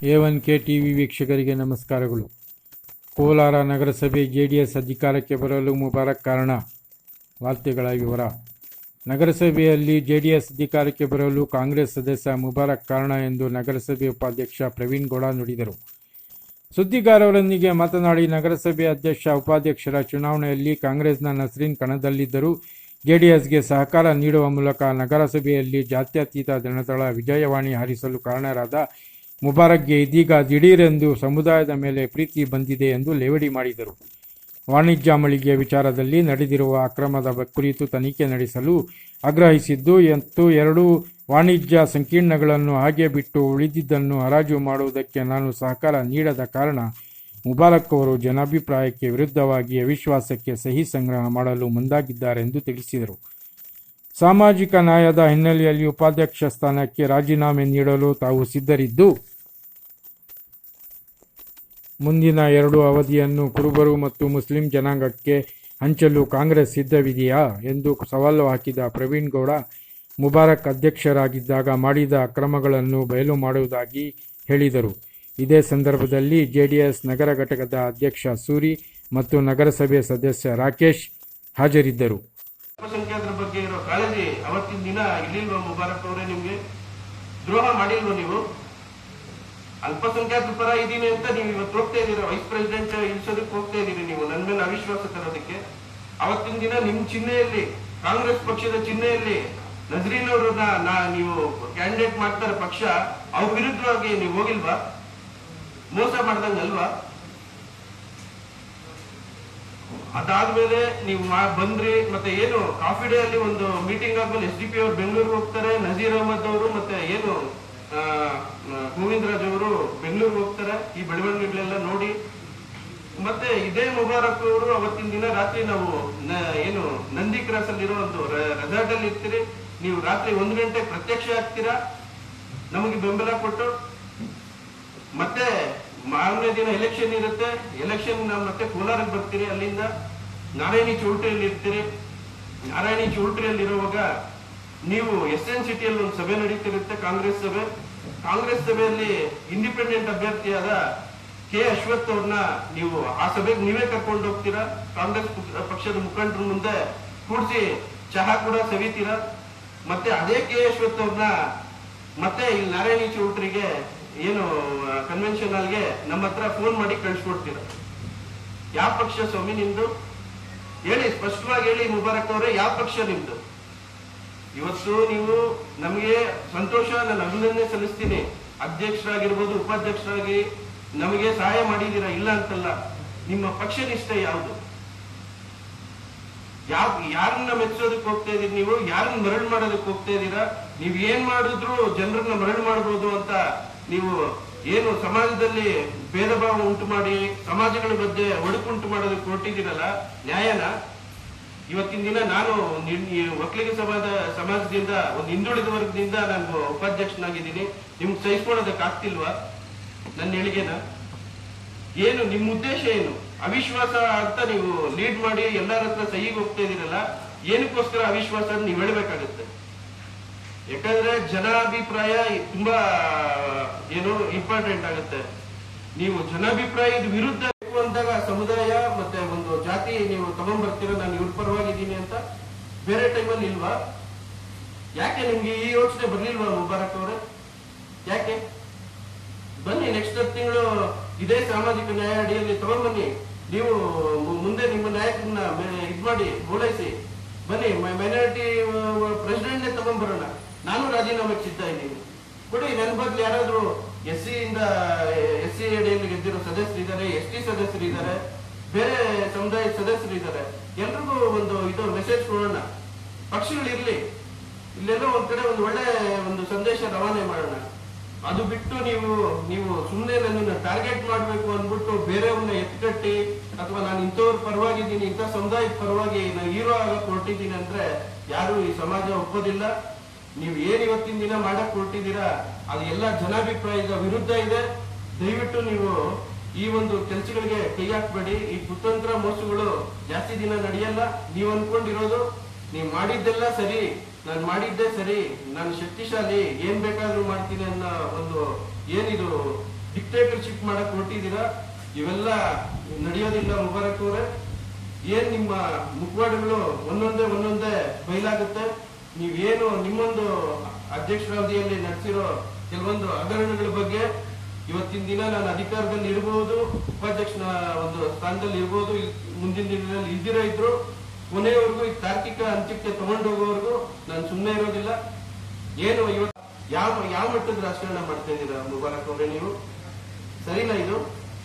A one K TV ವೀಕ್ಷಕರಿಗೆ ನಮಸ್ಕಾರಗಳು ಕೋಲಾರ ನಗರಸಭೆ ಜೆಡಿಎಸ್ ಅಧಿಕಾರಕ್ಕೆ ಬರಲು ಮುಬಾರಕ್ ಕಾರಣ ವಾರ್ತೆಗಳ ವಿವರ ನಗರಸಭೆಯಲ್ಲಿ ಜೆಡಿಎಸ್ ಅಧಿಕಾರಕ್ಕೆ ಬರಲು ಕಾಂಗ್ರೆಸ್ ಸದಸ್ಯ ಮುಬಾರಕ್ ಕಾರಣ ಎಂದು ನಗರಸಭೆ ಉಪಾಧ್ಯಕ್ಷ ಪ್ರವೀಣ್ ಗೌಡ ನುಡಿದರು ಸುದ್ದಿಗಾರರೊಂದಿಗೆ ಮಾತನಾಡಿ ನಗರಸಭೆ ಅಧ್ಯಕ್ಷ ಉಪಾಧ್ಯಕ್ಷರ ಚುನಾವಣೆಯಲ್ಲಿ ಕಾಂಗ್ರೆಸ್ನ ನಸ್ರೀನ್ ಕಣದಲ್ಲಿದ್ದರೂ ಜೆಡಿಎಸ್ಗೆ ಸಹಕಾರ ನೀಡುವ ಮೂಲಕ ನಗರಸಭೆಯಲ್ಲಿ ಜಾತ್ಯತೀತ ಜನತಾಳ ವಿಜಯವಾಣಿ ಹಾರಿಸಲು ಕಾರಣರಾದ ಮುಬಾರಕ್ಗೆ ಇದೀಗ ದಿಢೀರೆಂದು ಸಮುದಾಯದ ಮೇಲೆ ಪ್ರೀತಿ ಬಂದಿದೆ ಎಂದು ಲೇವಡಿ ಮಾಡಿದರು ವಾಣಿಜ್ಯ ಮಳಿಗೆ ವಿಚಾರದಲ್ಲಿ ನಡೆದಿರುವ ಅಕ್ರಮದ ಕುರಿತು ತನಿಖೆ ನಡೆಸಲು ಆಗ್ರಹಿಸಿದ್ದು ಮತ್ತು ಎರಡು ವಾಣಿಜ್ಯ ಸಂಕೀರ್ಣಗಳನ್ನು ಹಾಗೆ ಬಿಟ್ಟು ಉಳಿದಿದ್ದನ್ನು ಹರಾಜು ಮಾಡುವುದಕ್ಕೆ ನಾನು ಸಹಕಾರ ನೀಡದ ಕಾರಣ ಮುಬಾರಕ್ ಅವರು ಜನಾಭಿಪ್ರಾಯಕ್ಕೆ ವಿರುದ್ಧವಾಗಿ ಅವಿಶ್ವಾಸಕ್ಕೆ ಸಹಿ ಸಂಗ್ರಹ ಮಾಡಲು ಮುಂದಾಗಿದ್ದಾರೆಂದು ತಿಳಿಸಿದರು ಸಾಮಾಜಿಕ ನ್ಯಾಯದ ಹಿನ್ನೆಲೆಯಲ್ಲಿ ಉಪಾಧ್ಯಕ್ಷ ಸ್ಥಾನಕ್ಕೆ ರಾಜೀನಾಮೆ ನೀಡಲು ತಾವು ಸಿದ್ಧರಿದ್ದು ಮುಂದಿನ ಎರಡು ಅವಧಿಯನ್ನು ಕುರುಬರು ಮತ್ತು ಮುಸ್ಲಿಂ ಜನಾಂಗಕ್ಕೆ ಹಂಚಲು ಕಾಂಗ್ರೆಸ್ ಸಿದ್ಧವಿದೆಯಾ ಎಂದು ಸವಾಲು ಹಾಕಿದ ಪ್ರವೀಣ್ ಗೌಡ ಮುಬಾರಕ್ ಅಧ್ಯಕ್ಷರಾಗಿದ್ದಾಗ ಮಾಡಿದ ಅಕ್ರಮಗಳನ್ನು ಬಯಲು ಮಾಡುವುದಾಗಿ ಹೇಳಿದರು ಇದೇ ಸಂದರ್ಭದಲ್ಲಿ ಜೆಡಿಎಸ್ ನಗರ ಘಟಕದ ಅಧ್ಯಕ್ಷ ಸೂರಿ ಮತ್ತು ನಗರಸಭೆ ಸದಸ್ಯ ರಾಕೇಶ್ ಹಾಜರಿದ್ದರು ಅಲ್ಪಸಂಖ್ಯಾತರ ಬಗ್ಗೆ ಇರೋ ಕಾಳಜಿ ಅವತ್ತಿನ ದಿನ ಇರ್ಲಿಲ್ವಾ ಮುಬಾರಕ್ ಅವರೇ ನಿಮ್ಗೆ ದ್ರೋಹ ಮಾಡಿಲ್ವಾ ನೀವು ಅಲ್ಪಸಂಖ್ಯಾತರ ಪರ ಇದೀನಿ ಅಂತ ನೀವು ಇವತ್ತು ಹೋಗ್ತಾ ಇದ್ದೀರಾ ವೈಸ್ ಪ್ರೆಸಿಡೆಂಟ್ ಇಳಿಸೋದಕ್ಕೆ ಹೋಗ್ತಾ ಇದ್ದೀರಿ ನೀವು ನನ್ನ ಮೇಲೆ ಅವಿಶ್ವಾಸ ತರೋದಕ್ಕೆ ಅವತ್ತಿನ ದಿನ ನಿಮ್ ಚಿಹ್ನೆಯಲ್ಲಿ ಕಾಂಗ್ರೆಸ್ ಪಕ್ಷದ ಚಿಹ್ನೆಯಲ್ಲಿ ನಜರೀನ್ ಅವರನ್ನ ನಾ ನೀವು ಕ್ಯಾಂಡಿಡೇಟ್ ಮಾಡ್ತಾರೆ ಪಕ್ಷ ಅವ್ರ ವಿರುದ್ಧವಾಗಿ ನೀವು ಹೋಗಿಲ್ವಾ ಮೋಸ ಮಾಡ್ದಂಗಲ್ವಾ ಅದಾದ್ಮೇಲೆ ನೀವು ಮಾ- ಬಂದ್ರಿ ಮತ್ತೆ ಏನು ಕಾಫಿ ಡೇ ಅಲ್ಲಿ ಒಂದು ಮೀಟಿಂಗ್ ಆದ್ಮೇಲೆ ಎಸ್ ಡಿ ಪಿ ಅವರು ಬೆಂಗಳೂರಿಗೆ ಹೋಗ್ತಾರೆ ನಜೀರ್ ಅಹಮದ್ ಅವರು ಮತ್ತೆ ಏನು ಆ, ಆ, ಗೋವಿಂದ ರಾಜ್ ಅವರು ಬೆಂಗಳೂರಿಗೆ ಹೋಗ್ತಾರೆ ಈ ಬೆಳವಣಿಗೆಗಳೆಲ್ಲ ನೋಡಿ ಮತ್ತೆ ಇದೇ ಮುಬಾರಕ್ ಅವರು ಅವತ್ತಿನ ದಿನ ರಾತ್ರಿ ನಾವು ನ- ಏನು ನಂದಿ ಕ್ರಾಸ್ ಅಲ್ಲಿರೋ ಒಂದು ರೆಸಾರ್ಟ್ ಅಲ್ಲಿ ಇರ್ತೀರಿ ನೀವು ರಾತ್ರಿ ಒಂದು ಗಂಟೆ ಪ್ರತ್ಯಕ್ಷ ಆಗ್ತೀರಾ ನಮಗೆ ಬೆಂಬಲ ಕೊಟ್ಟು ಮತ್ತೆ ಮಾರನೇ ದಿನ ಎಲೆಕ್ಷನ್ ಇರುತ್ತೆ ಎಲೆಕ್ಷನ್ ಮತ್ತೆ ಕೋಲಾರಕ್ಕೆ ಬರ್ತೀರಿ ಅಲ್ಲಿಂದ ನಾರಾಯಣಿ ಚೌಲ್ಟ್ರಿಯಲ್ಲಿ ಇರ್ತೀರಿ ನಾರಾಯಣಿ ಚೌಲ್ಟ್ರಿಯಲ್ಲಿ ಇರುವಾಗ ನೀವು ಎಸ್ ಎನ್ ಸಿಟಿಯಲ್ಲಿ ಒಂದು ಸಭೆ ನಡೀತಿರುತ್ತೆ ಕಾಂಗ್ರೆಸ್ ಸಭೆ ಕಾಂಗ್ರೆಸ್ ಸಭೆಯಲ್ಲಿ ಇಂಡಿಪೆಂಡೆಂಟ್ ಅಭ್ಯರ್ಥಿಯಾದ ಕೆ ಅಶ್ವಥ್ ಅವ್ರನ್ನ ನೀವು ಆ ಸಭೆಗೆ ನೀವೇ ಕರ್ಕೊಂಡು ಹೋಗ್ತೀರಾ ಕಾಂಗ್ರೆಸ್ ಪಕ್ಷ- ಪಕ್ಷದ ಮುಖಂಡರ ಮುಂದೆ ಕೂಡಿಸಿ ಚಹಾ ಕೂಡ ಸವಿತೀರಾ ಮತ್ತೆ ಅದೇ ಕೆ ಅಶ್ವಥ್ ಅವ್ರನ್ನ ಮತ್ತೆ ಇಲ್ಲಿ ನಾರಾಯಣಿ ಚೌಟ್ರಿಗೆ ಏನು ಕನ್ವೆನ್ಷನ್ ಹಾಲ್ಗೆ ನಮ್ಮ ಹತ್ರ ಫೋನ್ ಮಾಡಿ ಕಳ್ಸಿಕೊಡ್ತೀರ ಯಾವ ಪಕ್ಷ ಸ್ವಾಮಿ ನಿಮ್ದು ಹೇಳಿ ಸ್ಪಷ್ಟವಾಗಿ ಹೇಳಿ ಮುಬಾರಕ್ ಅವರೇ ಯಾವ ಪಕ್ಷ ನಿಮ್ದು ಇವತ್ತು ನೀವು ನಮಗೆ ಸಂತೋಷ ನಾನು ಅಭಿನಂದನೆ ಸಲ್ಲಿಸ್ತೀನಿ ಅಧ್ಯಕ್ಷರಾಗಿರ್ಬೋದು ಉಪಾಧ್ಯಕ್ಷರಾಗಿ ನಮಗೆ ಸಹಾಯ ಮಾಡಿದ್ದೀರಾ ಇಲ್ಲ ಅಂತಲ್ಲ ನಿಮ್ಮ ಪಕ್ಷ ನಿಷ್ಠೆ ಯಾವುದು ಯಾವ ಯಾರನ್ನ ಮೆಚ್ಚೋದಕ್ಕೆ ಹೋಗ್ತಾ ಇದೀರಿ ನೀವು ಯಾರನ್ನ ಮರಳು ಮಾಡೋದಕ್ಕೆ ಹೋಗ್ತಾ ಇದೀರಾ ನೀವ್ ಏನ್ ಮಾಡಿದ್ರು ಜನರನ್ನ ಮರಳು ಮಾಡ್ಬೋದು ಅಂತ ನೀವು ಏನು ಸಮಾಜದಲ್ಲಿ ಭೇದ ಭಾವ ಉಂಟು ಮಾಡಿ ಸಮಾಜಗಳ ಮಧ್ಯೆ ಒಡಕುಂಟು ಮಾಡೋದಕ್ಕೆ ಹೊರಟಿದ್ದೀರಲ್ಲ ನ್ಯಾಯನ ಇವತ್ತಿನ ದಿನ ನಾನು ನಿ- ಈ ಒಕ್ಕಲಿಗ ಸಮಾಜ ಸಮಾಜದಿಂದ ಒಂದು ಹಿಂದುಳಿದ ವರ್ಗದಿಂದ ನಾನು ಉಪಾಧ್ಯಕ್ಷನಾಗಿದ್ದೀನಿ ನಿಮ್ಗೆ ಸಹಿಸ್ಕೊಳ್ಳೋದಕ್ಕೆ ಆಗ್ತಿಲ್ವಾ ನನ್ನ ಹೇಳಿಕೆನ ಏನು ನಿಮ್ಮ ಉದ್ದೇಶ ಏನು ಅವಿಶ್ವಾಸ ಅಂತ ನೀವು ಲೀಡ್ ಮಾಡಿ ಎಲ್ಲರ ಹತ್ರ ಸಹಿಗೆ ಹೋಗ್ತಾ ಇದೀರಲ್ಲ ಏನಕ್ಕೋಸ್ಕರ ಅವಿಶ್ವಾಸ ಅಂತ ನೀವು ಹೇಳ್ಬೇಕಾಗುತ್ತೆ ಯಾಕಂದ್ರೆ ಜನಾಭಿಪ್ರಾಯ ತುಂಬಾ ಏನು ಇಂಪಾರ್ಟೆಂಟ್ ಆಗುತ್ತೆ ನೀವು ಜನಾಭಿಪ್ರಾಯದ ವಿರುದ್ಧ ಬೇಕು ಅಂದಾಗ ಸಮುದಾಯ ಮತ್ತೆ ಒಂದು ಜಾತಿ ನೀವು ತಗೊಂಡ್ಬರ್ತೀರ ನಾನು ಇವ್ರ ಪರವಾಗಿದ್ದೀನಿ ಅಂತ ಬೇರೆ ಟೈಮಲ್ಲಿ ಇಲ್ವಾ ಯಾಕೆ ನಿಮ್ಗೆ ಈ ಯೋಚನೆ ಬರ್ಲಿಲ್ವಾ ಮುಬಾರಕ್ ಅವರೇ ಯಾಕೆ ಬನ್ನಿ ನೆಕ್ಸ್ಟ್ ತಿಂಗಳು ಇದೇ ಸಾಮಾಜಿಕ ನ್ಯಾಯ ಅಡಿಯಲ್ಲಿ ತಗೊಂಡ್ಬನ್ನಿ ನೀವು ಮು- ಮುಂದೆ ನಿಮ್ಮ ನಾಯಕರನ್ನ ಮೆ- ಇದ್ ಮಾಡಿ ಓಲೈಸಿ ಬನ್ನಿ ಮೈನಾರಿಟಿ ಪ್ರೆಸಿಡೆಂಟ್ನೇ ತಗೊಂಡ್ಬರೋಣ ನಾನು ರಾಜೀನಾಮೆಗೆ ಸಿದ್ಧ ಇದ್ದೀನಿ ಕೊಡಿ ನನ್ನ ಬದಲು ಯಾರಾದ್ರೂ ಎಸ್ ಸಿ ಇಂದ ಎಸ್ ಸಿ ಅಡಿಯಲ್ಲಿ ಗೆದ್ದಿರೋ ಸದಸ್ಯರಿದ್ದಾರೆ ಎಸ್ ಟಿ ಸದಸ್ಯರಿದ್ದಾರೆ ಬೇರೆ ಸಮುದಾಯದ ಸದಸ್ಯರಿದ್ದಾರೆ ಎಲ್ರಿಗೂ ಒಂದು ಇದು ಮೆಸೇಜ್ ಕೊಡೋಣ ಪಕ್ಷಗಳಿರ್ಲಿ ಇಲ್ಲೆಲ್ಲೋ ಒಂದ್ ಕಡೆ ಒಂದು ಒಳ್ಳೆ ಒಂದು ಸಂದೇಶ ರವಾನೆ ಮಾಡೋಣ ಅದು ಬಿಟ್ಟು ನೀವು ನೀವು ಸುಮ್ಮನೆ ನನ್ನನ್ನ ಟಾರ್ಗೆಟ್ ಮಾಡಬೇಕು ಅಂದ್ಬಿಟ್ಟು ಬೇರೆಯವ್ರನ್ನ ಎತ್ಕಟ್ಟಿ ಅಥವಾ ನಾನು ಇಂಥವ್ರ ಪರವಾಗಿದ್ದೀನಿ ಇಂಥ ಸಮುದಾಯದ ಪರವಾಗಿ ನಾನು ಹೀರೋ ಆಗಕ್ ಹೊರಟಿದ್ದೀನಿ ಅಂದ್ರೆ ಯಾರು ಈ ಸಮಾಜ ಒಪ್ಪೋದಿಲ್ಲ ನೀವು ಏನ್ ಇವತ್ತಿನ ದಿನ ಮಾಡಕ್ ಹೊರಟಿದ್ದೀರಾ ಅದು ಎಲ್ಲ ಜನಾಭಿಪ್ರಾಯದ ವಿರುದ್ಧ ಇದೆ ದಯವಿಟ್ಟು ನೀವು ಈ ಒಂದು ಕೆಲಸಗಳಿಗೆ ಕೈ ಹಾಕ್ಬೇಡಿ ಈ ಕುತಂತ್ರ ಮೋಸಗಳು ಜಾಸ್ತಿ ದಿನ ನಡೆಯಲ್ಲ ನೀವು ಅನ್ಕೊಂಡಿರೋದು ನೀವು ಮಾಡಿದ್ದೆಲ್ಲ ಸರಿ ನಾನು ಮಾಡಿದ್ದೆ ಸರಿ ನಾನು ಶಕ್ತಿಶಾಲಿ ಏನ್ ಬೇಕಾದ್ರೂ ಮಾಡ್ತೀನಿ ಅನ್ನೋ ಒಂದು ಏನಿದು ಡಿಕ್ಟೇಟರ್ಶಿಪ್ ಮಾಡಕ್ ಹೊರಟಿದ್ದೀರಾ ಇವೆಲ್ಲ ನಡೆಯೋದಿಲ್ಲ ಮುಬಾರಕ್ ಅವರೇ ಏನ್ ನಿಮ್ಮ ಮುಖವಾಡಗಳು ಒಂದೊಂದೇ ಒಂದೊಂದೇ ಬಯಲಾಗುತ್ತೆ ನೀವೇನು ನಿಮ್ಮೊಂದು ಅಧ್ಯಕ್ಷರಾವಧಿಯಲ್ಲಿ ನಡೆಸಿರೋ ಕೆಲವೊಂದು ಹಗರಣಗಳ ಬಗ್ಗೆ ಇವತ್ತಿನ ದಿನ ನಾನು ಅಧಿಕಾರದಲ್ಲಿ ಇರಬಹುದು ಉಪಾಧ್ಯಕ್ಷನ ಒಂದು ಸ್ಥಾನದಲ್ಲಿ ಇರಬಹುದು ಮುಂದಿನ ದಿನದಲ್ಲಿ ಇದ್ದಿರೋ ಇದ್ರು ಕೊನೆಯವರೆಗೂ ಈ ತಾರ್ಕಿಕ ಅಂತ್ಯಕ್ಕೆ ತಗೊಂಡು ಹೋಗೋವರೆಗೂ ನಾನು ಸುಮ್ಮನೆ ಇರೋದಿಲ್ಲ ಏನು ಇವತ್ತು ಯಾವ ಯಾವ ಮಟ್ಟದ ರಾಜಕಾರಣ ಮಾಡ್ತಾ ಇದ್ದೀರಾ ಮುಬಾರಕ್ ಅವರೇ ನೀವು ಸರಿನಾ ಇದು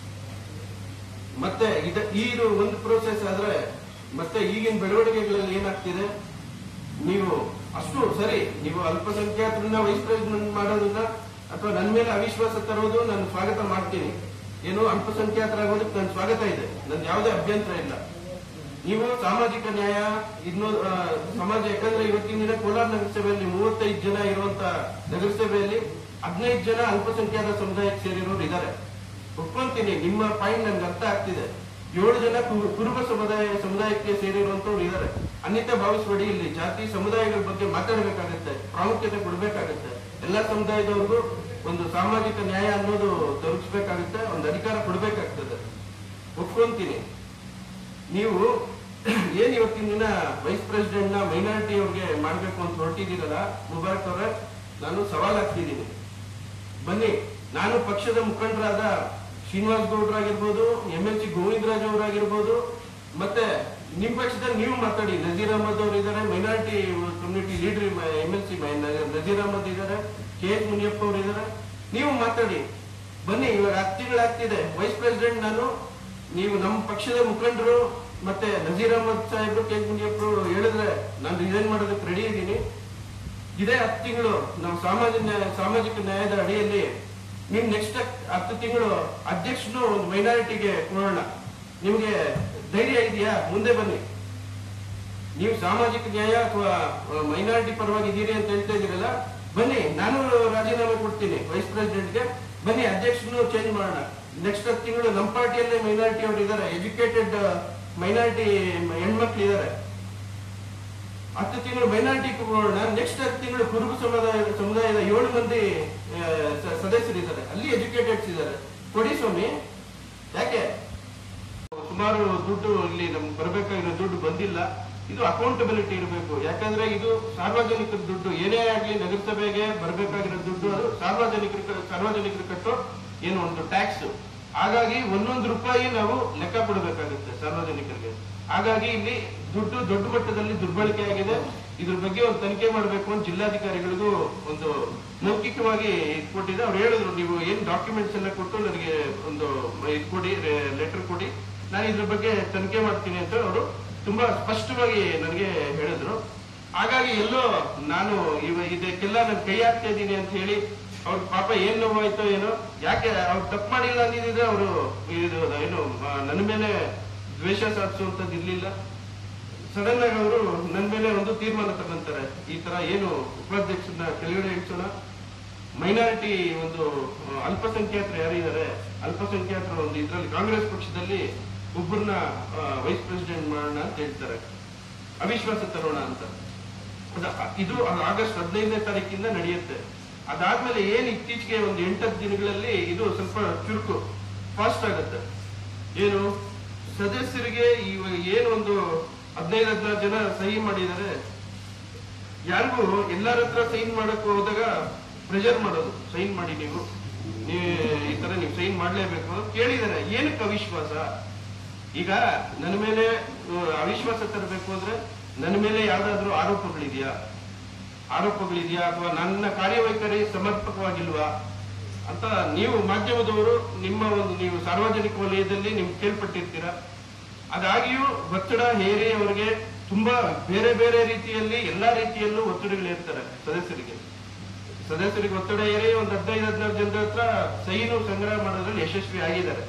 ಮತ್ತೆ ಇದ ಈ ಇದು ಒಂದು ಪ್ರೋಸೆಸ್ ಆದ್ರೆ ಮತ್ತೆ ಈಗಿನ ಬೆಳವಣಿಗೆಗಳಲ್ಲಿ ಏನಾಗ್ತಿದೆ ನೀವು ಅಷ್ಟು ಸರಿ ನೀವು ಅಲ್ಪಸಂಖ್ಯಾತರನ್ನ ವೈಸ್ ಪ್ರೆಸಿಡೆಂಟ್ ಮಾಡೋದನ್ನ ಅಥವಾ ನನ್ನ ಮೇಲೆ ಅವಿಶ್ವಾಸ ತರೋದು ನಾನು ಸ್ವಾಗತ ಮಾಡ್ತೀನಿ ಏನು ಅಲ್ಪಸಂಖ್ಯಾತರಾಗೋದಕ್ಕೆ ನನ್ನ ಸ್ವಾಗತ ಇದೆ ನನ್ ಯಾವುದೇ ಅಭ್ಯಂತರ ಇಲ್ಲ ನೀವು ಸಾಮಾಜಿಕ ನ್ಯಾಯ ಇನ್ನು ಆ, ಸಮಾಜ ಯಾಕಂದ್ರೆ ಇವತ್ತಿನ ದಿನ ಕೋಲಾರ ನಗರಸಭೆಯಲ್ಲಿ ಮೂವತ್ತೈದು ಜನ ಇರುವಂತ ನಗರಸಭೆಯಲ್ಲಿ ಹದಿನೈದು ಜನ ಅಲ್ಪಸಂಖ್ಯಾತ ಸಮುದಾಯಕ್ಕೆ ಸೇರಿರೋರು ಇದ್ದಾರೆ ಒಪ್ಕೊಂತೀನಿ ನಿಮ್ಮ ಪಾಯಿಂಟ್ ನನ್ಗೆ ಅರ್ಥ ಆಗ್ತಿದೆ ಏಳು ಜನ ಕು- ಕುರುಬ ಸಮುದಾಯ ಸಮುದಾಯಕ್ಕೆ ಸೇರಿರುವಂತವ್ರು ಇದ್ದಾರೆ ಅನ್ಯತಾ ಭಾವಿಸಬೇಡಿ ಇಲ್ಲಿ ಜಾತಿ ಸಮುದಾಯಗಳ ಬಗ್ಗೆ ಮಾತಾಡಬೇಕಾಗತ್ತೆ ಪ್ರಾಮುಖ್ಯತೆ ಕೊಡ್ಬೇಕಾಗತ್ತೆ ಎಲ್ಲಾ ಸಮುದಾಯದವ್ರಿಗೂ ಒಂದು ಸಾಮಾಜಿಕ ನ್ಯಾಯ ಅನ್ನೋದು ದೊರಕಿಸ್ಬೇಕಾಗುತ್ತೆ ಒಂದು ಅಧಿಕಾರ ಕೊಡ್ಬೇಕಾಗ್ತದೆ ಒಪ್ಕೊಂತೀನಿ ನೀವು ಏನ್ ಇವತ್ತಿನ ದಿನ ವೈಸ್ ಪ್ರೆಸಿಡೆಂಟ್ ನ ಮೈನಾರಿಟಿ ಅವ್ರಿಗೆ ಮಾಡ್ಬೇಕು ಅಂತ ಹೊರಟಿದ್ದೀರಲ್ಲ ಮುಬಾರಕ್ ಅವರೇ ನಾನು ಸವಾಲ್ ಹಾಕ್ತಿದ್ದೀನಿ ಬನ್ನಿ ನಾನು ಪಕ್ಷದ ಮುಖಂಡರಾದ ಶ್ರೀನಿವಾಸ್ ಗೌಡ್ರಾಗಿರ್ಬೋದು ಎಂ ಎಲ್ ಸಿ ಗೋವಿಂದರಾಜ್ ಅವರಾಗಿರ್ಬೋದು ಮತ್ತೆ ನಿಮ್ ಪಕ್ಷದಲ್ಲಿ ನೀವು ಮಾತಾಡಿ ನಜೀರ್ ಅಹಮದ್ ಅವರು ಇದ್ದಾರೆ minority community leader M L C Nazeer Ahmed ಇದ್ದಾರೆ ಕೆ ಎಸ್ ಮುನಿಯಪ್ಪ ಅವರು ಇದ್ದಾರೆ ನೀವು ಮಾತಾಡಿ ಬನ್ನಿ ಇವಾಗ ಹತ್ತು ತಿಂಗಳಾಗ್ತಿದೆ ವೈಸ್ ಪ್ರೆಸಿಡೆಂಟ್ ನಾನು ನೀವು ನಮ್ಮ ಪಕ್ಷದ ಮುಖಂಡರು ಮತ್ತೆ ನಜೀರ್ ಅಹಮದ್ ಸಾಹೇಬ್ರು ಕೆ ಎಸ್ ಮುನಿಯಪ್ಪ ಹೇಳಿದ್ರೆ ನಾನು ರಿಸೈನ್ ಮಾಡೋದಕ್ಕೆ ರೆಡಿ ಇದ್ದೀನಿ ಇದೇ ಹತ್ತು ತಿಂಗಳು ನಾವು ಸಾಮಾಜಿಕ ನ್ಯಾಯ ಸಾಮಾಜಿಕ ನ್ಯಾಯದ ಅಡಿಯಲ್ಲಿ ನೀವು ನೆಕ್ಸ್ಟ್ ಹತ್ತು ತಿಂಗಳು ಅಧ್ಯಕ್ಷನು ಒಂದು ಮೈನಾರಿಟಿಗೆ ಕೊಡೋಣ ನಿಮ್ಗೆ ಧೈರ್ಯ ಇದೆಯಾ ಮುಂದೆ ಬನ್ನಿ ನೀವು ಸಾಮಾಜಿಕ ನ್ಯಾಯ ಅಥವಾ ಮೈನಾರಿಟಿ ಪರವಾಗಿದ್ದೀರಿ ಅಂತ ಹೇಳ್ತಾ ಇದ್ದೀರಲ್ಲ ಬನ್ನಿ ನಾನು ರಾಜೀನಾಮೆ ಕೊಡ್ತೀನಿ ವೈಸ್ ಪ್ರೆಸಿಡೆಂಟ್ಗೆ ಬನ್ನಿ ಅಧ್ಯಕ್ಷನು ಚೇಂಜ್ ಮಾಡೋಣ ನೆಕ್ಸ್ಟ್ ಹತ್ತು ತಿಂಗಳು ನಮ್ಮ ಪಾರ್ಟಿಯಲ್ಲೇ ಮೈನಾರಿಟಿ ಅವರು ಇದ್ದಾರೆ ಎಜುಕೇಟೆಡ್ ಮೈನಾರಿಟಿ ಹೆಣ್ಮಕ್ಳು ಇದ್ದಾರೆ ಹತ್ತು ತಿಂಗಳು ಮೈನಾರಿಟಿ ಕೊಡೋಣ ನೆಕ್ಸ್ಟ್ ಹತ್ತು ತಿಂಗಳು ಕುರುಬ ಸಮುದಾಯ ಸಮುದಾಯದ ಏಳು ಮಂದಿ ಆ, ಸ- ಸದಸ್ಯರಿದ್ದಾರೆ ಅಲ್ಲಿ ಎಜುಕೇಟೆಡ್ಸ್ ಇದ್ದಾರೆ ಕೊಡಿ ಸ್ವಾಮಿ ಯಾಕೆ ಸುಮಾರು ದುಡ್ಡು ಇಲ್ಲಿ ನಮ್ಗೆ ಬರ್ಬೇಕಾಗಿರೋ ದುಡ್ಡು ಬಂದಿಲ್ಲ ಇದು ಅಕೌಂಟಬಿಲಿಟಿ ಇರಬೇಕು ಯಾಕಂದ್ರೆ ಇದು ಸಾರ್ವಜನಿಕರ ದುಡ್ಡು ಏನೇ ಆಗ್ಲಿ ನಗರಸಭೆಗೆ ಬರ್ಬೇಕಾಗಿರೋ ದುಡ್ಡು ಅದು ಸಾರ್ವಜನಿಕರ ಸಾರ್ವಜನಿಕರು ಕಟ್ಟೋ ಏನು ಒಂದು ಟ್ಯಾಕ್ಸ್ ಹಾಗಾಗಿ ಒಂದೊಂದು ರೂಪಾಯಿ ನಾವು ಲೆಕ್ಕ ಕೊಡಬೇಕಾಗುತ್ತೆ ಸಾರ್ವಜನಿಕರಿಗೆ ಹಾಗಾಗಿ ಇಲ್ಲಿ ದುಡ್ಡು ದೊಡ್ಡ ಮಟ್ಟದಲ್ಲಿ ದುರ್ಬಳಕೆ ಆಗಿದೆ ಇದ್ರ ಬಗ್ಗೆ ಒಂದು ತನಿಖೆ ಮಾಡಬೇಕು ಅಂತ ಜಿಲ್ಲಾಧಿಕಾರಿಗಳಿಗೂ ಒಂದು ಮೌಖಿಕವಾಗಿ ಇದ್ ಕೊಟ್ಟಿದೆ ಅವ್ರು ಹೇಳಿದ್ರು ನೀವು ಏನ್ ಡಾಕ್ಯುಮೆಂಟ್ಸ್ ಎಲ್ಲ ಕೊಟ್ಟು ನನಗೆ ಒಂದು ಇದು ಕೊಡಿ ಲೆಟರ್ ಕೊಡಿ ನಾನು ಇದ್ರ ಬಗ್ಗೆ ತನಿಖೆ ಮಾಡ್ತೀನಿ ಅಂತ ಅವರು ತುಂಬಾ ಸ್ಪಷ್ಟವಾಗಿ ನನಗೆ ಹೇಳಿದ್ರು ಹಾಗಾಗಿ ಎಲ್ಲೋ ನಾನು ಇವ ಇದಕ್ಕೆಲ್ಲ ನಾನು ಕೈ ಹಾಕ್ತಾ ಇದ್ದೀನಿ ಅಂತ ಹೇಳಿ ಅವ್ರ ಪಾಪ ಏನ್ ನೋವಾಯ್ತೋ ಏನೋ ಯಾಕೆ ಅವ್ರು ತಪ್ಪು ಮಾಡಿಲ್ಲ ಅಂದಿದ್ರೆ ಅವರು ಇದು ಏನು ಆ, ನನ್ನ ಮೇಲೆ ದ್ವೇಷ ಸಾಧಿಸುವಂತದ್ದು ಇರ್ಲಿಲ್ಲ ಸಡನ್ ಆಗಿ ಅವರು ನನ್ನ ಮೇಲೆ ಒಂದು ತೀರ್ಮಾನ ತಗೊಂತಾರೆ ಈ ತರ ಏನು ಉಪಾಧ್ಯಕ್ಷರನ್ನ ಕೆಳಗಡೆ ಇಳಿಸೋಣ ಮೈನಾರಿಟಿ ಒಂದು ಆ, ಅಲ್ಪಸಂಖ್ಯಾತರು ಯಾರಿದ್ದಾರೆ ಅಲ್ಪಸಂಖ್ಯಾತರ ಒಂದು ಇದರಲ್ಲಿ ಕಾಂಗ್ರೆಸ್ ಪಕ್ಷದಲ್ಲಿ ಒಬ್ಬರನ್ನ ವೈಸ್ ಪ್ರೆಸಿಡೆಂಟ್ ಮಾಡೋಣ ಅಂತ ಹೇಳ್ತಾರೆ ಅವಿಶ್ವಾಸ ತರೋಣ ಅಂತ ಅದ- ಇದು ಆಗಸ್ಟ್ ಹದಿನೈದನೇ ತಾರೀಕಿಂದ ನಡೆಯುತ್ತೆ ಅದಾದ್ಮೇಲೆ ಏನ್ ಇತ್ತೀಚೆಗೆ ಒಂದು ಎಂಟತ್ತು ದಿನಗಳಲ್ಲಿ ಇದು ಸ್ವಲ್ಪ ಚುರುಕು ಫಾಸ್ಟ್ ಆಗುತ್ತೆ ಏನು ಸದಸ್ಯರಿಗೆ ಇವಾಗ ಏನು ಒಂದು ಹದಿನೈದು ಹದಿನಾರು ಜನ ಸಹಿ ಮಾಡಿದ್ದಾರೆ ಯಾರಿಗೂ ಎಲ್ಲರ ಹತ್ರ ಸೈನ್ ಮಾಡಕ್ ಹೋದಾಗ ಪ್ರೆಷರ್ ಮಾಡೋದು ಸೈನ್ ಮಾಡಿ ನೀವು ನೀವು ಈ ತರ ನೀವು ಸೈನ್ ಮಾಡ್ಲೇಬೇಕು ಅಂತ ಕೇಳಿದಾರೆ ಏನಕ್ಕೆ ಅವಿಶ್ವಾಸ ಈಗ ನನ್ನ ಮೇಲೆ ಆ, ಅವಿಶ್ವಾಸ ತರಬೇಕು ಅಂದ್ರೆ ನನ್ನ ಮೇಲೆ ಯಾವ್ದಾದ್ರು ಆರೋಪಗಳಿದೆಯಾ ಆರೋಪಗಳಿದೆಯಾ ಅಥವಾ ನನ್ನ ಕಾರ್ಯವೈಖರಿ ಸಮರ್ಪಕವಾಗಿಲ್ವಾ ಅಂತ ನೀವು ಮಾಧ್ಯಮದವರು ನಿಮ್ಮ ಒಂದು ನೀವು ಸಾರ್ವಜನಿಕ ವಲಯದಲ್ಲಿ ನೀವು ಕೇಳ್ಪಟ್ಟಿರ್ತೀರಾ ಅದಾಗಿಯೂ ಒತ್ತಡ ಹೇರಿ ಅವರಿಗೆ ತುಂಬಾ ಬೇರೆ ಬೇರೆ ರೀತಿಯಲ್ಲಿ ಎಲ್ಲಾ ರೀತಿಯಲ್ಲೂ ಒತ್ತಡಗಳಿರ್ತಾರೆ ಸದಸ್ಯರಿಗೆ ಸದಸ್ಯರಿಗೆ ಒತ್ತಡ ಏರಿ ಒಂದು ಹದಿನೈದು ಹದಿನಾರು ಜನರ ಹತ್ರ ಸೈನು ಸಂಗ್ರಹ ಮಾಡೋದ್ರಲ್ಲಿ ಯಶಸ್ವಿ ಆಗಿದ್ದಾರೆ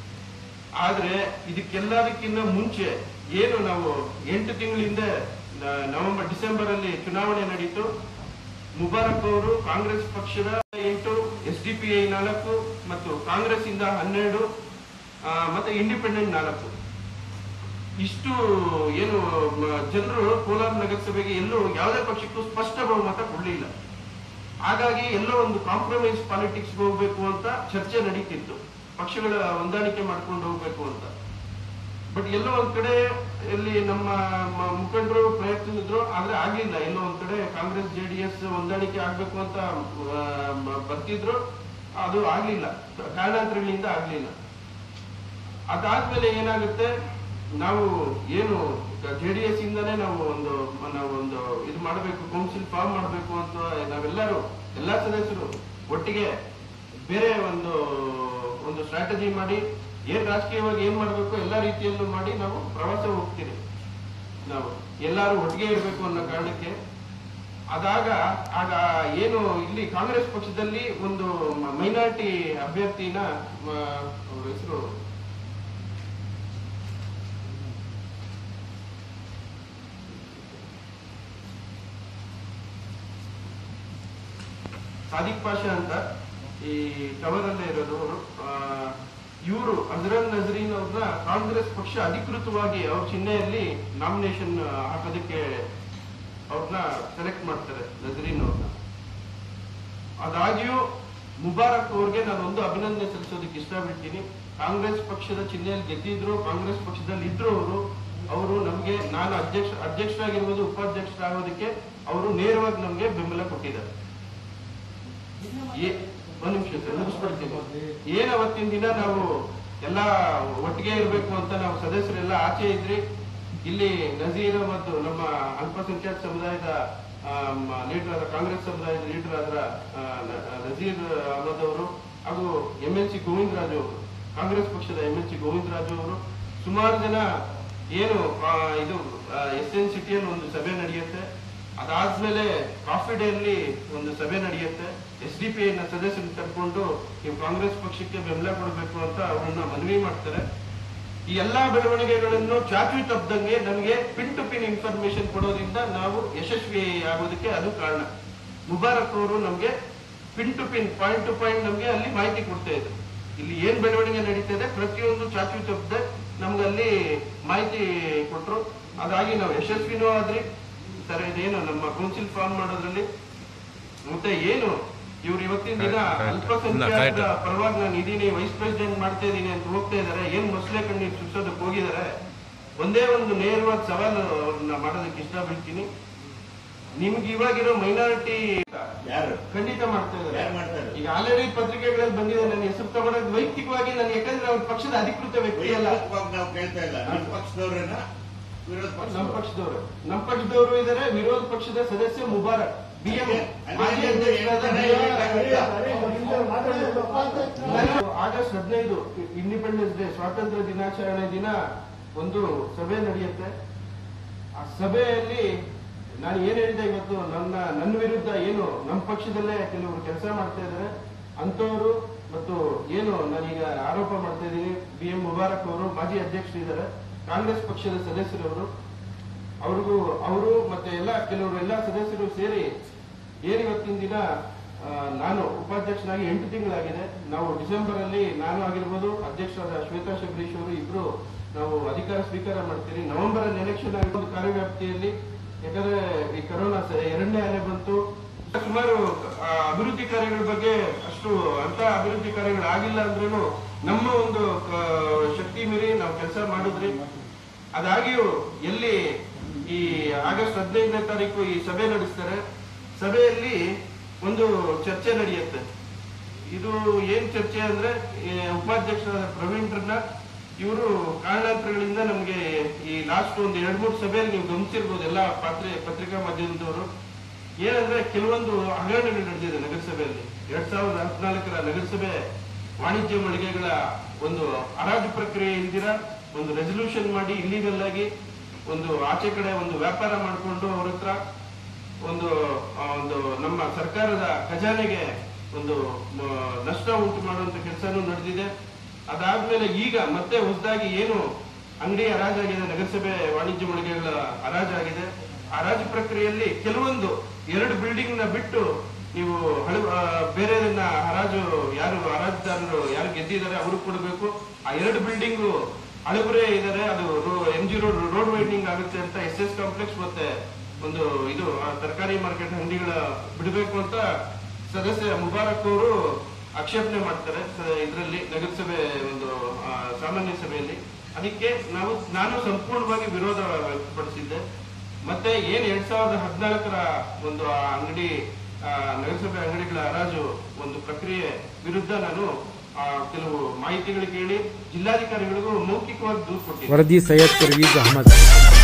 ಆದ್ರೆ ಇದಕ್ಕೆಲ್ಲದಕ್ಕಿಂತ ಮುಂಚೆ ಏನು ನಾವು ಎಂಟು ತಿಂಗಳಿಂದ ನ- ನವೆಂಬರ್ ಡಿಸೆಂಬರ್ ಅಲ್ಲಿ ಚುನಾವಣೆ ನಡೀತು ಮುಬಾರಕ್ ಅವರು ಕಾಂಗ್ರೆಸ್ ಪಕ್ಷದ ಎಂಟು ಎಸ್ ಡಿ ಪಿ ಐ ನಾಲ್ಕು ಮತ್ತು ಕಾಂಗ್ರೆಸ್ ಇಂದ ಹನ್ನೆರಡು ಆ, ಮತ್ತೆ ಇಂಡಿಪೆಂಡೆಂಟ್ ನಾಲ್ಕು ಇಷ್ಟು ಏನು ಜನರು ಕೋಲಾರ ನಗರಸಭೆಗೆ ಎಲ್ಲೂ ಯಾವುದೇ ಪಕ್ಷಕ್ಕೂ ಸ್ಪಷ್ಟ ಬಹುಮತ ಕೊಡಲಿಲ್ಲ ಹಾಗಾಗಿ ಎಲ್ಲೋ ಒಂದು ಕಾಂಪ್ರಮೈಸ್ ಪಾಲಿಟಿಕ್ಸ್ ಹೋಗ್ಬೇಕು ಅಂತ ಚರ್ಚೆ ನಡೀತಿತ್ತು ಪಕ್ಷಗಳ ಹೊಂದಾಣಿಕೆ ಮಾಡ್ಕೊಂಡು ಹೋಗ್ಬೇಕು ಅಂತ ಬಟ್ ಎಲ್ಲೋ ಒಂದ್ ಕಡೆ ಇಲ್ಲಿ ನಮ್ಮ ಮ- ಮುಖಂಡರು ಪ್ರಯತ್ನಿಸಿದ್ರು ಆದ್ರೆ ಆಗ್ಲಿಲ್ಲ ಎಲ್ಲೋ ಒಂದ್ ಕಡೆ ಕಾಂಗ್ರೆಸ್ ಜೆಡಿಎಸ್ ಹೊಂದಾಣಿಕೆ ಆಗ್ಬೇಕು ಅಂತ ಆ, ಮ- ಬರ್ತಿದ್ರು ಅದು ಆಗ್ಲಿಲ್ಲ ಕಾರಣಾಂತರಗಳಿಂದ ಆಗ್ಲಿಲ್ಲ ಅದಾದ್ಮೇಲೆ ಏನಾಗುತ್ತೆ ನಾವು ಏನು ಜೆಡಿಎಸ್ ಇಂದಾನೇ ನಾವು ಒಂದು ನಾವು ಒಂದು ಇದು ಮಾಡಬೇಕು ಕೌನ್ಸಿಲ್ ಫಾರ್ಮ್ ಮಾಡಬೇಕು ಅಂತ ನಾವೆಲ್ಲರೂ ಎಲ್ಲಾ ಸದಸ್ಯರು ಒಟ್ಟಿಗೆ ಬೇರೆ ಒಂದು ಒಂದು ಸ್ಟ್ರಾಟಜಿ ಮಾಡಿ ಏನ್ ರಾಜಕೀಯವಾಗಿ ಏನ್ ಮಾಡಬೇಕು ಎಲ್ಲಾ ರೀತಿಯಲ್ಲೂ ಮಾಡಿ ನಾವು ಪ್ರವಾಸ ಹೋಗ್ತೀವಿ ನಾವು ಎಲ್ಲರೂ ಒಟ್ಟಿಗೆ ಇರಬೇಕು ಅನ್ನೋ ಕಾರಣಕ್ಕೆ ಅದಾಗ ಆಗ ಏನು ಇಲ್ಲಿ ಕಾಂಗ್ರೆಸ್ ಪಕ್ಷದಲ್ಲಿ ಒಂದು ಮೈನಾರಿಟಿ ಅಭ್ಯರ್ಥಿನ ಮ, ಅವ್ರ ಹೆಸರು ಸಾದಿಕ್ ಪಾಷಾ ಅಂತ ಈ ಟವರ್ ಅಲ್ಲೇ ಇರೋದು ಅವರು ಇವರು ಅಜರನ್ ನಜರೀನ್ ಅವ್ರನ್ನ ಕಾಂಗ್ರೆಸ್ ಪಕ್ಷ ಅಧಿಕೃತವಾಗಿ ಅವ್ರ ಚಿಹ್ನೆಯಲ್ಲಿ ನಾಮಿನೇಷನ್ ಹಾಕೋದಕ್ಕೆ ಅವ್ರನ್ನ ಸೆಲೆಕ್ಟ್ ಮಾಡ್ತಾರೆ ನಜರೀನ್ ಅವ್ರನ್ನ ಅದಾಗಿಯೂ ಮುಬಾರಕ್ ಅವ್ರಿಗೆ ನಾನು ಒಂದು ಅಭಿನಂದನೆ ಸಲ್ಲಿಸೋದಕ್ಕೆ ಇಷ್ಟಪಡ್ತೀನಿ ಕಾಂಗ್ರೆಸ್ ಪಕ್ಷದ ಚಿಹ್ನೆಯಲ್ಲಿ ಗೆದ್ದಿದ್ರು ಕಾಂಗ್ರೆಸ್ ಪಕ್ಷದಲ್ಲಿ ಇದ್ರು ಅವರು ಅವರು ನಮ್ಗೆ ನಾನು ಅಧ್ಯಕ್ಷ ಅಧ್ಯಕ್ಷರಾಗಿರ್ಬೋದು ಉಪಾಧ್ಯಕ್ಷರಾಗೋದಕ್ಕೆ ಅವರು ನೇರವಾಗಿ ನಮ್ಗೆ ಬೆಂಬಲ ಕೊಟ್ಟಿದ್ದಾರೆ ಏ- ಒಂದ್ ನಿಮಿಷ ಸರ್ ಮುಗಿಸ್ಬಿಡ್ತೀನಿ ಏನ್ ಅವತ್ತಿನ ದಿನ ನಾವು ಎಲ್ಲ ಒಟ್ಟಿಗೆ ಇರ್ಬೇಕು ಅಂತ ನಾವು ಸದಸ್ಯರೆಲ್ಲ ಆಚೆ ಇದ್ರಿ ಇಲ್ಲಿ ನಜೀರ್ ಮತ್ತು ನಮ್ಮ ಅಲ್ಪಸಂಖ್ಯಾತ ಸಮುದಾಯದ ಲೀಡರ್ ಆದ ಕಾಂಗ್ರೆಸ್ ಸಮುದಾಯದ ಲೀಡರ್ ಆದ ಆ, ನ- ನಜೀರ್ ಅಹಮದ್ ಅವರು ಹಾಗೂ M L C Govinda Raju ಅವರು ಕಾಂಗ್ರೆಸ್ ಪಕ್ಷದ M L C Govinda Raju ಅವರು ಸುಮಾರು ಜನ ಏನು ಆ, ಇದು ಎಸ್ ಎನ್ ಸಿಟಿಯಲ್ಲಿ ಒಂದು ಸಭೆ ನಡೆಯುತ್ತೆ ಅದಾದ್ಮೇಲೆ ಕಾಫಿ ಡೇ ಅಲ್ಲಿ ಒಂದು ಸಭೆ ನಡೆಯುತ್ತೆ ಎಸ್ ಡಿ ಪಿ ನ ಸದಸ್ಯರನ್ನ ಕರ್ಕೊಂಡು ನೀವು ಕಾಂಗ್ರೆಸ್ ಪಕ್ಷಕ್ಕೆ ಬೆಂಬಲ ಕೊಡಬೇಕು ಅಂತ ಅವರನ್ನ ಮನವಿ ಮಾಡ್ತಾರೆ ಈ ಎಲ್ಲಾ ಬೆಳವಣಿಗೆಗಳನ್ನು ಚಾಚು ತಪ್ಪದಂಗೆ ನಮಗೆ ಪಿನ್ ಟು ಪಿನ್ ಇನ್ಫಾರ್ಮೇಶನ್ ಕೊಡೋದ್ರಿಂದ ನಾವು ಯಶಸ್ವಿ ಆಗೋದಕ್ಕೆ ಅದು ಕಾರಣ ಮುಬಾರಕ್ ಅವರು ನಮ್ಗೆ pin to pin point to point ನಮ್ಗೆ ಅಲ್ಲಿ ಮಾಹಿತಿ ಕೊಡ್ತಾ ಇದ್ರು ಇಲ್ಲಿ ಏನ್ ಬೆಳವಣಿಗೆ ನಡೀತಾ ಇದೆ ಪ್ರತಿಯೊಂದು ಚಾಚು ತಪ್ಪದೆ ನಮ್ಗೆ ಅಲ್ಲಿ ಮಾಹಿತಿ ಕೊಟ್ರು ಅದಾಗಿ ನಾವು ಯಶಸ್ವಿನೂ ಆದ್ರಿ ಸರ್ ಇದೇನು ನಮ್ಮ ಕೌನ್ಸಿಲ್ ಫಾರ್ಮ್ ಮಾಡೋದ್ರಲ್ಲಿ ಮತ್ತೆ ಏನು ಇವ್ರು ಇವತ್ತಿನ ದಿನ Correct, correct. ಅಲ್ಪಸಂಖ್ಯಾತರ ಇಲ್ಲ, correct. ಪರವಾಗಿ ನಾನು ಇದೀನಿ ವೈಸ್ ಪ್ರೆಸಿಡೆಂಟ್ ಮಾಡ್ತಾ ಇದೀನಿ ಅಂತ ಹೋಗ್ತಾ ಇದಾರೆ ಏನ್ ಮೊಸಳೆ ಕಣ್ಣೀರ್ ಸುರಿಸೋದಕ್ಕೆ ಹೋಗಿದ್ದಾರೆ ಒಂದೇ ಒಂದು ನೇರವಾದ ಸವಾಲು ಅವ್ರನ್ನ ಮಾಡೋದಕ್ಕೆ ಇಷ್ಟಪಡ್ತೀನಿ ನಿಮ್ಗೆ ಇವಾಗಿರೋ ಮೈನಾರಿಟಿ ಯಾರು ಖಂಡಿತ ಮಾಡ್ತಾ ಯಾರು ಇದ್ದಾರೆ ಮಾಡ್ತಾರೆ ಈಗ ಆಲ್ರೆಡಿ ಪತ್ರಿಕೆಗಳಲ್ಲಿ ಬಂದಿದೆ ನನ್ನ ಹೆಸರು ತಗೊಳಕ್ ವೈಯಕ್ತಿಕವಾಗಿ ನಾನು ಯಾಕಂದ್ರೆ ಅವ್ರ ಪಕ್ಷದ ಅಧಿಕೃತ ವ್ಯಕ್ತಿ ಅಲ್ಲ ವೈಯಕ್ತಿಕವಾಗಿ ನಾವು ಕೇಳ್ತಾ ಇಲ್ಲ ನಿಮ್ಮ ಪಕ್ಷದವ್ರೇನ ವಿರೋಧ ನಮ್ಮ ಪಕ್ಷ ಪಕ್ಷದವರು ನಮ್ಮ ಪಕ್ಷದವರು ಇದ್ದಾರೆ ವಿರೋಧ ಪಕ್ಷದ ಸದಸ್ಯ ಮುಬಾರಕ್ ಬಿ ಎಂ ಮಾಜಿ ಅಧ್ಯಕ್ಷರಾದ ನಾನು ಆಗಸ್ಟ್ ಹದಿನೈದು ಇಂಡಿಪೆಂಡೆನ್ಸ್ ಡೇ ಸ್ವಾತಂತ್ರ್ಯ ದಿನಾಚರಣೆ ದಿನ ಒಂದು ಸಭೆ ನಡೆಯುತ್ತೆ ಆ ಸಭೆಯಲ್ಲಿ ನಾನು ಏನ್ ಹೇಳಿದೆ ಇವತ್ತು ನನ್ನ ನನ್ನ ವಿರುದ್ಧ ಏನು ನಮ್ಮ ಪಕ್ಷದಲ್ಲೇ ಕೆಲವರು ಕೆಲಸ ಮಾಡ್ತಾ ಇದ್ದಾರೆ ಅಂತವರು ಮತ್ತು ಏನು ನಾನೀಗ ಆರೋಪ ಮಾಡ್ತಾ ಇದ್ದೀನಿ ಬಿ ಎಂ ಮುಬಾರಕ್ ಅವರು ಮಾಜಿ ಅಧ್ಯಕ್ಷರಿದ್ದಾರೆ ಕಾಂಗ್ರೆಸ್ ಪಕ್ಷದ ಸದಸ್ಯರವರು ಅವ್ರಿಗೂ ಅವರು ಮತ್ತೆ ಎಲ್ಲ ಕೆಲವರು ಎಲ್ಲ ಸದಸ್ಯರು ಸೇರಿ ಏನ್ ಇವತ್ತಿನ ದಿನ ಆ, ನಾನು ಉಪಾಧ್ಯಕ್ಷನಾಗಿ ಎಂಟು ತಿಂಗಳಾಗಿದೆ ನಾವು ಡಿಸೆಂಬರ್ ಅಲ್ಲಿ ನಾನು ಆಗಿರ್ಬೋದು ಅಧ್ಯಕ್ಷರಾದ ಶ್ವೇತಾ ಶಬರೀಶ್ ಅವರು ಇಬ್ರು ನಾವು ಅಧಿಕಾರ ಸ್ವೀಕಾರ ಮಾಡ್ತೀರಿ ನವೆಂಬರ್ ಅಲ್ಲಿ ಎಲೆಕ್ಷನ್ ಆಗಿರ್ಬೋದು ಕಾರ್ಯವ್ಯಾಪ್ತಿಯಲ್ಲಿ ಯಾಕಂದ್ರೆ ಈ ಕೊರೋನಾ ಸ- ಎರಡನೇ ಅಲೆ ಬಂತು ಸುಮಾರು ಆ, ಅಭಿವೃದ್ಧಿ ಕಾರ್ಯಗಳ ಬಗ್ಗೆ ಅಷ್ಟು ಅಂತ ಅಭಿವೃದ್ಧಿ ಕಾರ್ಯಗಳು ಆಗಿಲ್ಲ ಅಂದ್ರೂ ನಮ್ಮ ಒಂದು ಆ, ಶಕ್ತಿ ಮೀರಿ ನಾವು ಕೆಲಸ ಮಾಡಿದ್ರಿ ಅದಾಗಿಯೂ ಎಲ್ಲಿ ಈ ಆಗಸ್ಟ್ ಹದಿನೈದನೇ ತಾರೀಕು ಈ ಸಭೆ ನಡೆಸ್ತಾರೆ ಸಭೆಯಲ್ಲಿ ಒಂದು ಚರ್ಚೆ ನಡೆಯುತ್ತೆ ಇದು ಏನ್ ಚರ್ಚೆ ಅಂದ್ರೆ ಈ ಉಪಾಧ್ಯಕ್ಷರಾದ ಪ್ರವೀಣ್ರನ್ನ ಇವರು ಕಾರಣಾಂತರಗಳಿಂದ ನಮ್ಗೆ ಈ ಲಾಸ್ಟ್ ಒಂದು ಎರಡ್ ಮೂರು ಸಭೆಯಲ್ಲಿ ನೀವು ಗಮನಿಸಿರ್ಬೋದು ಎಲ್ಲ ಪಾತ್ರೆ ಪತ್ರಿಕಾ ಮಾಧ್ಯಮದವರು ಏನಂದ್ರೆ ಕೆಲವೊಂದು ಹಗರಣಗಳು ನಡೆದಿದೆ ನಗರಸಭೆಯಲ್ಲಿ ಎರಡ್ ಸಾವಿರದ ಹದಿನಾಲ್ಕರ ನಗರಸಭೆ ವಾಣಿಜ್ಯ ಮಳಿಗೆಗಳ ಒಂದು ಹರಾಜು ಪ್ರಕ್ರಿಯೆ ಇಲ್ದಿರ ಒಂದು ರೆಸಲ್ಯೂಷನ್ ಮಾಡಿ ಇಲ್ಲಿಗಲ್ ಆಗಿ ಒಂದು ಆಚೆ ಕಡೆ ಒಂದು ವ್ಯಾಪಾರ ಮಾಡಿಕೊಂಡು ಅವ್ರ ಹತ್ರ ಒಂದು ಆ, ಒಂದು ನಮ್ಮ ಸರ್ಕಾರದ ಖಜಾನೆಗೆ ಒಂದು ಮ, ನಷ್ಟ ಉಂಟು ಮಾಡುವಂತ ಕೆಲಸನೂ ನಡೆದಿದೆ ಅದಾದ್ಮೇಲೆ ಈಗ ಮತ್ತೆ ಹೊಸದಾಗಿ ಏನು ಅಂಗಡಿ ಹರಾಜಾಗಿದೆ ನಗರಸಭೆ ವಾಣಿಜ್ಯ ಮಳಿಗೆಗಳ ಹರಾಜಾಗಿದೆ ಹರಾಜು ಪ್ರಕ್ರಿಯೆಯಲ್ಲಿ ಕೆಲವೊಂದು ಎರಡು ಬಿಲ್ಡಿಂಗ್ ನ ಬಿಟ್ಟು ನೀವು ಹಳು ಆ, ಬೇರೆದನ್ನ ಹರಾಜು ಯಾರು ಹರಾಜುದಾರರು ಯಾರು ಗೆದ್ದಿದ್ದಾರೆ ಅವರು ಕೊಡಬೇಕು ಆ ಎರಡು ಬಿಲ್ಡಿಂಗು ಹಳಬರೇ ಇದ್ದಾರೆ ಅದು M G road road widening ಆಗುತ್ತೆ ಅಂತ ಎಸ್ ಎಸ್ ಕಾಂಪ್ಲೆಕ್ಸ್ ಮತ್ತೆ ಒಂದು ಇದು ಆ ತರಕಾರಿ ಮಾರ್ಕೆಟ್ ಅಂಗಡಿಗಳ ಬಿಡಬೇಕು ಅಂತ ಸದಸ್ಯ ಮುಬಾರಕ್ ಅವರು ಆಕ್ಷೇಪಣೆ ಮಾಡ್ತಾರೆ ಇದರಲ್ಲಿ ನಗರಸಭೆ ಒಂದು ಆ, ಸಾಮಾನ್ಯ ಸಭೆಯಲ್ಲಿ ಅದಕ್ಕೆ ನಾವು ನಾನು ಸಂಪೂರ್ಣವಾಗಿ ವಿರೋಧ ವ್ಯಕ್ತಪಡಿಸಿದ್ದೆ ಮತ್ತೆ ಏನ್ ಎರಡ್ ಸಾವಿರದ ಹದಿನಾಲ್ಕರ ಒಂದು ಆ ಅಂಗಡಿ ಆ, ನಗರಸಭೆ ಅಂಗಡಿಗಳ ಹರಾಜು ಒಂದು ಪ್ರಕ್ರಿಯೆ ವಿರುದ್ಧ ನಾನು ಆ, ಕೆಲವು ಮಾಹಿತಿಗಳು ಕೇಳಿ ಜಿಲ್ಲಾಧಿಕಾರಿಗಳಿಗೂ ಮೌಖಿಕವಾಗಿ ದೂರು ಕೊಟ್ಟಿದ್ದೆ ವರದಿ ಸೈಯದ್ ಪರ್ವೀಜ್ ಅಹಮದ್